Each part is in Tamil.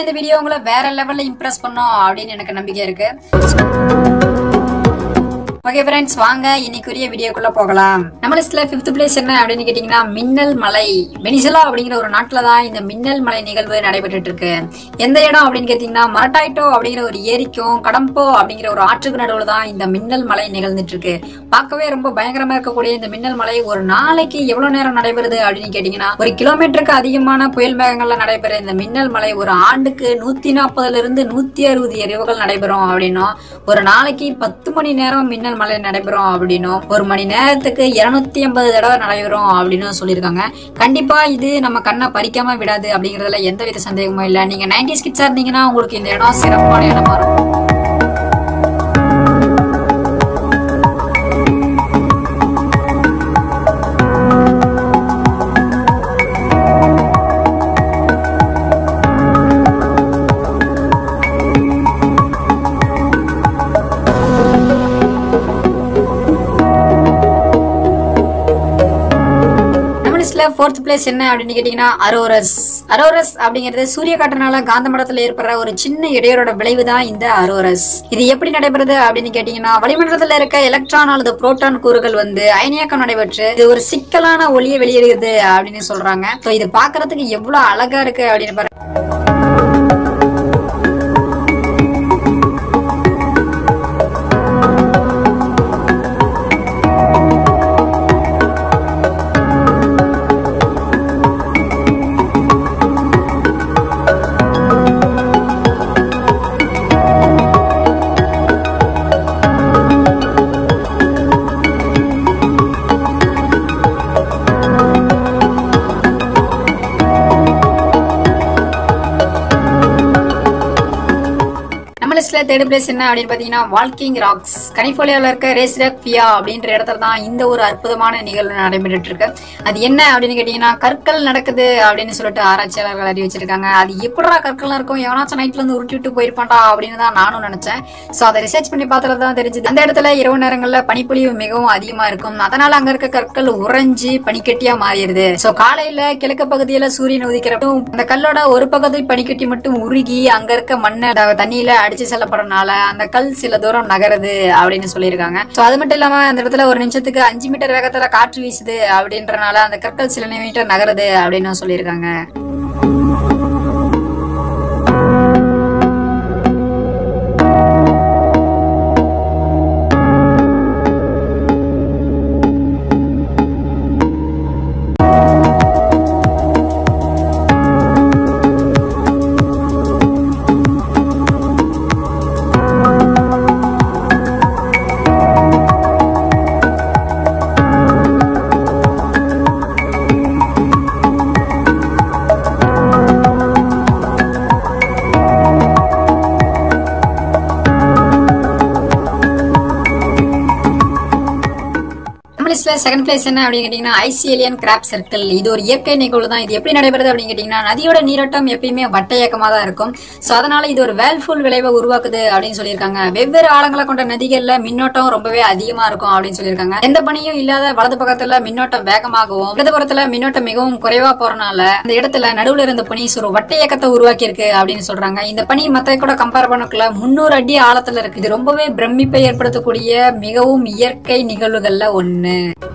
இந்த வீடியோ உங்களை வேற லெவல்ல இம்ப்ரெஸ் பண்ணும் அப்படின்னு எனக்கு நம்பிக்கை இருக்கு ஓகே ஃப்ரெண்ட்ஸ் வாங்க இன்னைக்குரிய வீடியோக்குள்ள போகலாம் நம்ம லிஸ்ட்ல ஃபிஃப்த் பிளேஸ் என்ன அப்படின்னு கேட்டீங்கன்னா மின்னல் மலை வெனிசுலா அப்படிங்கிற ஒரு நாட்டுல தான் இந்த மின்னல் மலை நிகழ்வு நடைபெற்றுட்டு இருக்கு எந்த இடம் அப்படின்னு கேட்டீங்கன்னா மரட்டாய்டோ அப்படிங்கிற ஒரு ஏரிக்கும் கடம்போ அப்படிங்கிற ஒரு ஆற்றுக்கு நடுவுல தான் இந்த மின்னல் மலை நிகழ்ந்துட்டு இருக்கு பார்க்கவே ரொம்ப பயங்கரமா இருக்கக்கூடிய இந்த மின்னல் மலை ஒரு நாளைக்கு எவ்வளவு நேரம் நடைபெறுது அப்படின்னு கேட்டீங்கன்னா ஒரு கிலோமீட்டருக்கு அதிகமான புயல் மேகங்கள்ல நடைபெற இந்த மின்னல் மலை ஒரு ஆண்டுக்கு நூத்தி நாற்பதுல இருந்து நூத்தி அறுபது எரிவுகள் நடைபெறும் அப்படின்னும் ஒரு நாளைக்கு பத்து மணி நேரம் மின்னல் மலை நடைபெறும் அப்படின்னும் ஒரு மணி நேரத்துக்கு இருநூத்தி ஐம்பது தடவை நடைபெறும் அப்படின்னு சொல்லியிருக்காங்க கண்டிப்பா இது நம்ம கண்ணை பறிக்காம விடாது அப்படிங்கறதுல எந்தவித சந்தேகமும் இல்ல நீங்க நைன்டி கிட்ஸா இருந்தீங்கன்னா உங்களுக்கு இந்த இடம் சிறப்பான இடமா இருக்கும் நம்ம லிஸ்ட்ல ஃபோர்த் பிளேஸ் என்ன அப்படின்னு கேட்டீங்கன்னா அரோரஸ் அரோரஸ் அப்படிங்கிறது சூரிய காற்றுனால காந்த மடத்துல ஏற்படுற ஒரு சின்ன இடையூறோட விளைவு தான் இந்த அரோரஸ் இது எப்படி நடைபெறுது அப்படின்னு கேட்டீங்கன்னா வளிமண்டலத்துல இருக்க எலக்ட்ரான் அல்லது புரோட்டான் கூறுகள் வந்து அயனியாக்கம் நடைபெற்று இது ஒரு சிக்கலான ஒளியை வெளியிடுகிறது அப்படின்னு சொல்றாங்க So இது பாக்குறதுக்கு எவ்வளவு அழகா இருக்கு அப்படின்னு பாருங்க நம்ம லிஸ்ட்ல தேர்ட் பிளேஸ் என்ன அப்படின்னு பாத்தீங்கன்னா வால்கிங் ராக்ஸ் கனிஃபோலியாவில் இருக்க ரேஸ்ரக் பியா அப்படின்ற இடத்துல தான் இந்த ஒரு அற்புதமான நிகழ்வு நடைபெற்றுட்டு இருக்கு அது என்ன அப்படின்னு கேட்டீங்கன்னா கற்கள் நடக்குது அப்படின்னு சொல்லிட்டு ஆராய்ச்சியாளர்கள் அறிவிச்சிருக்காங்க அது எப்படா கற்கள்லாம் இருக்கும் எவனாச்சும் நைட்ல இருந்து உருட்டி விட்டு போயிருப்பான்டா அப்படின்னு தான் நானும் நினைச்சேன் சோ அதை ரிசர்ச் பண்ணி பார்த்ததுல தான் தெரிஞ்சது அந்த இடத்துல இரவு நேரங்கள்ல பனிப்பொழிவு மிகவும் அதிகமா இருக்கும் அதனால அங்க இருக்க கற்கள் உறைஞ்சு பனிக்கட்டியா மாறிடுது சோ காலையில கிழக்கு பகுதியில சூரியன் உதிக்கிறப்போ அந்த கல்லோட ஒரு பகுதி பனிக்கட்டி மட்டும் உருகி அங்க இருக்க மண்ணை த- தண்ணியில அடிச்சு செல்லப்படுறதுனால அந்த கல் சில தூரம் நகருது அப்படின்னு சொல்லியிருக்காங்க சோ அது மட்டும் இல்லாம அந்த இடத்துல ஒரு நிமிஷத்துக்கு அஞ்சு மீட்டர் வேகத்துல காற்று வீசுது அப்படின்றனால அந்த கற்கள் சில மீட்டர் நகருது அப்படின்னு சொல்லியிருக்காங்க நம்ம லிஸ்ட்ல செகண்ட் பிளேஸ் என்ன அப்படின்னு கேட்டீங்கன்னா ஐசிஎலியன் கிராப் சர்க்கிள் இது ஒரு இயற்கை நிகழ்வு தான் இது எப்படி நடைபெறுது அப்படின்னு கேட்டீங்கன்னா நதியோட நீரோட்டம் எப்பயுமே வட்ட இயக்கமா தான் இருக்கும் சோ அதனால இது ஒரு வேல்ஃபுல் விளைவை உருவாக்குது அப்படின்னு சொல்லியிருக்காங்க வெவ்வேறு ஆழங்களை கொண்ட நதிகள்ல மின்னோட்டம் ரொம்பவே அதிகமா இருக்கும் அப்படின்னு சொல்லியிருக்காங்க எந்த பணியும் இல்லாத வலது பக்கத்துல மின்னோட்டம் வேகமாகவும் இடதுபுறத்துல மின்னோட்டம் மிகவும் குறைவா போறனால அந்த இடத்துல நடுவுல இருந்த பனி ஒரு வட்ட இயக்கத்தை உருவாக்கி இருக்கு அப்படின்னு சொல்றாங்க இந்த பனி மத்த கூட கம்பேர் பண்ணக்குள்ள முன்னூறு அடி ஆழத்துல இருக்கு இது ரொம்பவே பிரமிப்பை ஏற்படுத்தக்கூடிய மிகவும் இயற்கை நிகழ்வுகள்ல ஒண்ணு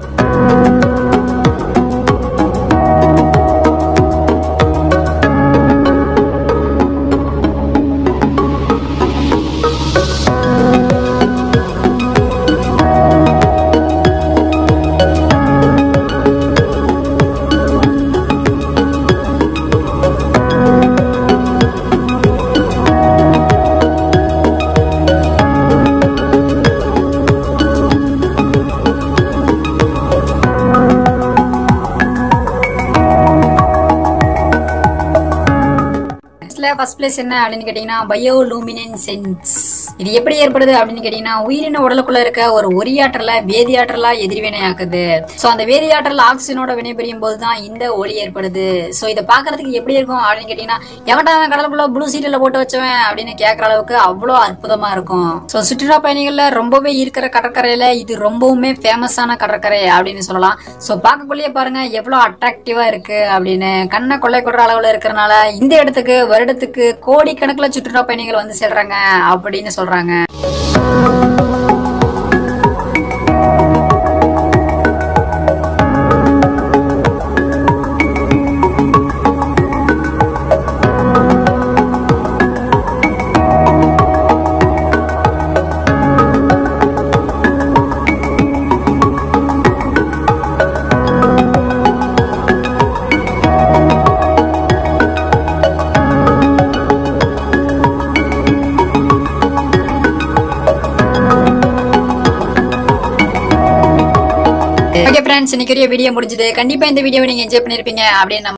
ஃபர்ஸ்ட் பிளேஸ் என்ன அப்படின்னு கேட்டீங்கன்னா பயோலூமினன்சென்ஸ் இது எப்படி ஏற்படுது அப்படின்னு கேட்டீங்கன்னா உயிரின உடலுக்குள்ள இருக்க ஒரு ஒரியாற்றல வேதியாற்றலா எதிர்வினையாக்குது சோ அந்த வேதியாற்றல் ஆக்சிஜனோட வினைபுரியும் போது தான் இந்த ஒளி ஏற்படுது சோ இதை பாக்குறதுக்கு எப்படி இருக்கும் அப்படின்னு கேட்டீங்கன்னா எவன்டா அவன் கடலுக்குள்ள ப்ளூ சீட்டில் போட்டு வச்சவன் அப்படின்னு கேட்கற அளவுக்கு அவ்வளோ அற்புதமா இருக்கும் சோ சுற்றுலா பயணிகள்ல ரொம்பவே இருக்கிற கடற்கரையில இது ரொம்பவுமே ஃபேமஸான கடற்கரை அப்படின்னு சொல்லலாம் சோ பார்க்கக்குள்ளேயே பாருங்க எவ்வளவு அட்ராக்டிவா இருக்கு அப்படின்னு கண்ணை கொள்ளை கொள்ற அளவுல இருக்கறனால இந்த இடத்துக்கு வருடத்துக்கு வருஷத்துக்கு கோடிக்கணக்கில் சுற்றுலா பயணிகள் வந்து செல்றாங்க அப்படின்னு சொல்றாங்க ஓகே ஃப்ரெண்ட்ஸ் இன்னைக்கு வீடியோ முடிஞ்சது கண்டிப்பா இந்த வீடியோவை நீங்க என்ஜாய் பண்ணிருப்பீங்க அப்படின்னு